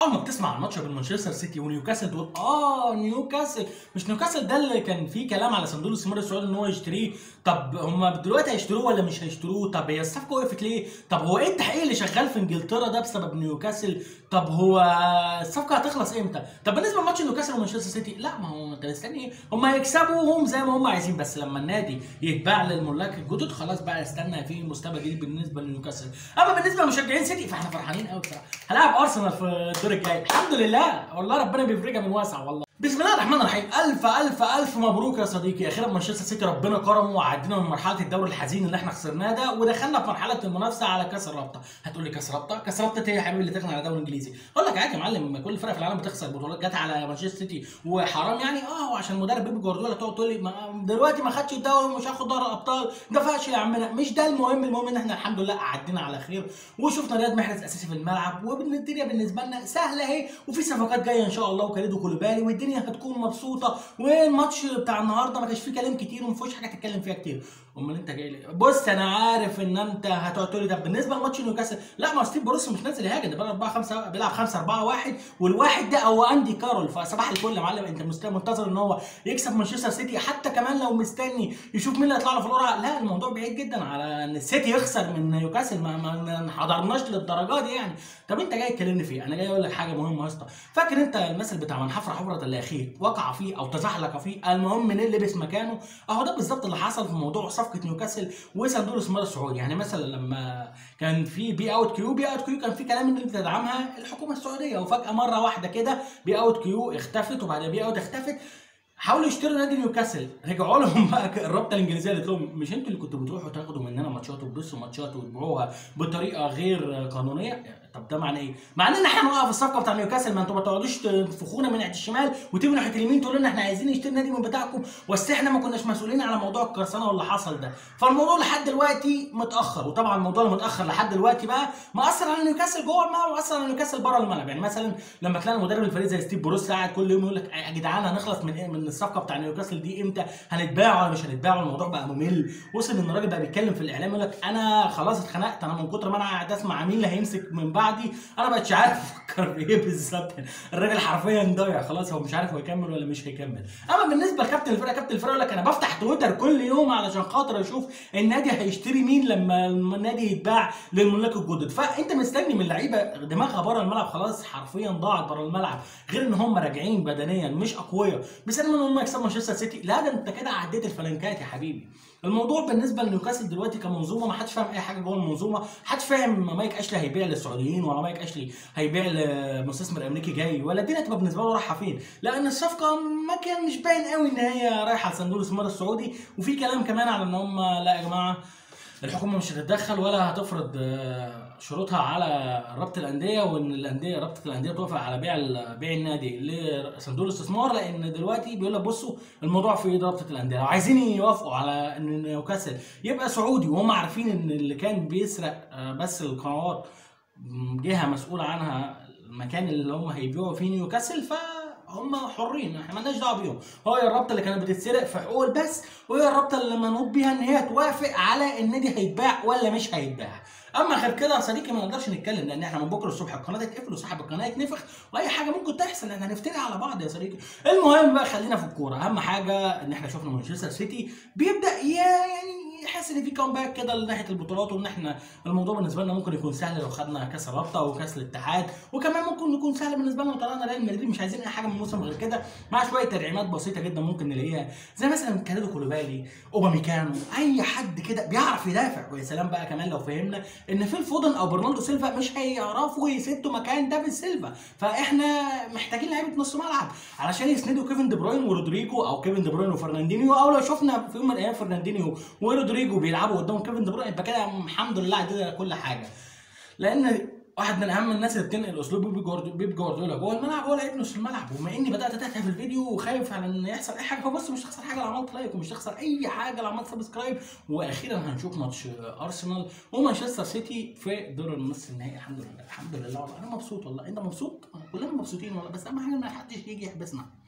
اول ما بتسمع عن ماتش بين مانشستر سيتي ونيوكاسل تقول اه نيوكاسل مش نيوكاسل ده اللي كان فيه كلام على صندوق الاستثمار السعودي ان هو يشتريه طب هم دلوقتي هيشتروه ولا مش هيشتروه طب هي الصفقه وقفت ليه طب هو ايه التحقيق اللي شغال في انجلترا ده بسبب نيوكاسل طب هو الصفقه هتخلص امتى طب بالنسبه لماتش نيوكاسل ومانشستر سيتي لا ما هو انت مستني ايه هم هيكسبوا هم زي ما هم عايزين بس لما النادي يتباع للملاك الجدد خلاص بقى استنى في مستقبل جديد بالنسبه لنيوكاسل اما بالنسبه لمشجعين سيتي فاحنا فرحانين قوي بصراحه هلاعب ارسنال في الدور الجاي الحمد لله والله ربنا بيفرجها من واسع والله بسم الله الرحمن الرحيم الف الف الف مبروك يا صديقي اخيرا مانشستر سيتي ربنا كرمه وعدينا من مرحله الدوري الحزين اللي احنا خسرناه ده ودخلنا في مرحله المنافسه على كاس الرابطه هتقول لي كاس رابطه كاس رابطه ايه يا حبيبي اللي تغنى على الدوري الانجليزي اقول لك عادي يا معلم كل الفرق في العالم بتخسر بطولات جت على مانشستر سيتي وحرام يعني اه وعشان مدرب بيب جوارديولا تقعد تقول لي ما دلوقتي ما خدش الدوري ومش هاخد دوري الابطال ده فاشل يا عمنا مش ده المهم المهم ان احنا الحمد لله عدينا على خير وشفنا رياض محرز اساسي في الملعب والدنيا بالنسبه لنا سهله اهي وفي صفقات جايه ان شاء الله وكاليدو كوليبالي والدنيا هتكون مبسوطه والماتش بتاع النهارده ما كانش فيه كلام كتير وما فيهوش حاجه تتكلم فيها كتير امال انت جاي ليه بص انا عارف ان انت هتقعد تقول لي طب بالنسبه لماتش نيوكاسل لا ما ستيف بروس مش نازل يهاجم ده بيلعب 4 5 بيلعب 5 4 1 والواحد ده هو اندي كارول فصباح الفل يا معلم انت مست- منتظر ان هو يكسب مانشستر سيتي حتى كمان لو مستني يشوف مين اللي هيطلع له في القرعه لا الموضوع بعيد جدا على ان السيتي يخسر من نيوكاسل ما ما ما حضرناش للدرجه دي يعني طب انت جاي تكلمني في ايه؟ انا جاي اقول لك حاجه مهمه يا اسطى فاكر انت المثل بتاع من حفر حفره لا يخيط وقع فيه او تزحلق فيه المهم مين اللي لبس مكانه اهو ده بالظبط اللي حصل في موضوع صفقه نيوكاسل وصندوق الاستثمار السعودي يعني مثلا لما كان في بي اوت كيو بي اوت كيو كان في كلام ان بتدعمها الحكومه السعوديه وفجاه مره واحده كده بي اوت كيو اختفت وبعدين بي اوت اختفت حاولوا يشتروا نادي نيوكاسل رجعوا لهم بقى الرابطه الانجليزيه قالت لهم مش انتوا اللي كنتوا بتروحوا تاخدوا مننا ماتشات وتبصوا ماتشات وتبيعوها بطريقه غير قانونيه طب ده معناه ايه؟ معناه ان احنا هنوقف في الصفقه بتاع نيوكاسل ما انتوا ما تقعدوش تنفخونا من ناحيه الشمال وتيجوا ناحيه اليمين تقولوا لنا احنا عايزين نشتري نادي من بتاعكم بس احنا ما كناش مسؤولين على موضوع القرصنه واللي حصل ده فالموضوع لحد دلوقتي متاخر وطبعا الموضوع اللي متاخر لحد دلوقتي بقى مأثر على نيوكاسل جوه الملعب ومأثر على نيوكاسل بره الملعب يعني مثلا لما تلاقي مدرب الفريق زي ستيف بروس قاعد كل يوم يقول لك يا جدعان هنخلص من ايه من الصفقه بتاع نيوكاسل دي امتى هنتباع ولا مش هنتباع الموضوع بقى ممل وصل ان الراجل بقى بيتكلم في الاعلام يقول لك انا خلاص اتخنقت انا من كتر ما انا قاعد اسمع مين اللي هيمسك من بعدي انا بقتش عارف افكر في ايه بالظبط الراجل حرفيا ضايع خلاص هو مش عارف هو يكمل ولا مش هيكمل اما بالنسبه لكابتن الفرقه كابتن الفرقه يقول لك انا بفتح تويتر كل يوم علشان خاطر اشوف النادي هيشتري مين لما النادي يتباع للملاك الجدد فانت مستني من اللعيبه دماغها بره الملعب خلاص حرفيا ضاعت بره الملعب غير ان هم راجعين بدنيا مش اقوياء بسبب ان هم يكسبوا مانشستر سيتي لا ده انت كده عديت الفلنكات يا حبيبي الموضوع بالنسبه لنيوكاسل دلوقتي كمنظومه ما حدش فاهم اي حاجه جوه المنظومه حدش فاهم مايك اشلي هيبيع للسعوديين ولا مايك اشلي هيبيع لمستثمر امريكي جاي ولا الدنيا تبقى بالنسبه له رايحه فين لان الصفقه ما كان مش باين قوي ان هي رايحه لصندوق الاستثمار السعودي وفي كلام كمان على ان هم لا يا جماعه الحكومه مش هتتدخل ولا هتفرض آه، شروطها على رابطه الانديه وان الانديه رابطه الانديه توافق على بيع ال- بيع النادي لصندوق الاستثمار لان دلوقتي بيقول لك بصوا الموضوع في ايد رابطه الانديه لو عايزين يوافقوا على ان نيوكاسل يبقى سعودي وهم عارفين ان اللي كان بيسرق آه، بس القنوات م، جهه مسؤوله عنها المكان اللي هم هيبيعوا فيه نيوكاسل ف هم حرين احنا مالناش دعوه بيهم هو هي الرابطه اللي كانت بتتسرق في حقوق البث وهي الرابطه اللي منوط بيها ان هي توافق على النادي هيتباع ولا مش هيتباع اما غير كده يا صديقي ما نقدرش نتكلم لان احنا من بكره الصبح القناه تتقفل وصاحب القناه يتنفخ واي حاجه ممكن تحصل احنا هنفتري على بعض يا صديقي المهم بقى خلينا في الكوره اهم حاجه ان احنا شفنا مانشستر سيتي بيبدا يا يعني يحس ان في كومباك كده لناحيه البطولات وان احنا الموضوع بالنسبه لنا ممكن يكون سهل لو خدنا كاس الرابطه وكاس الاتحاد وكمان ممكن يكون سهل بالنسبه لنا لو طلعنا ريال مدريد مش عايزين اي حاجه من الموسم غير كده مع شويه تدعيمات بسيطه جدا ممكن نلاقيها زي مثلا كاليدو كولوبالي اوباميكانو اي حد كده بيعرف يدافع ويا سلام بقى كمان لو فهمنا ان فيل فودن او برناردو سيلفا مش هيعرفوا يسدوا مكان دافيد سيلفا فاحنا محتاجين لعيبه نص ملعب علشان يسندوا كيفن دي بروين ورودريجو او كيفن دي بروين وفرناندينيو او لو شفنا في يوم من الايام فرناندينيو ورودريجو بيلعبوا قدام كيفن دي بروين يبقى كده الحمد لله عدينا كل حاجه لان واحد من اهم الناس اللي بتنقل اسلوب بيب جوارديولا بيب جوارديولا جوه الملعب هو لعيب نص الملعب وبما اني بدات اتابع في الفيديو وخايف على ان يحصل اي حاجه فبص مش هتخسر حاجه لو عملت لايك ومش هتخسر اي حاجه لو عملت سبسكرايب واخيرا هنشوف ماتش ارسنال ومانشستر سيتي في دور النص النهائي الحمد لله الحمد لله والله انا مبسوط والله انت مبسوط كلنا مبسوطين والله بس اهم حاجه ما حدش يجي يحبسنا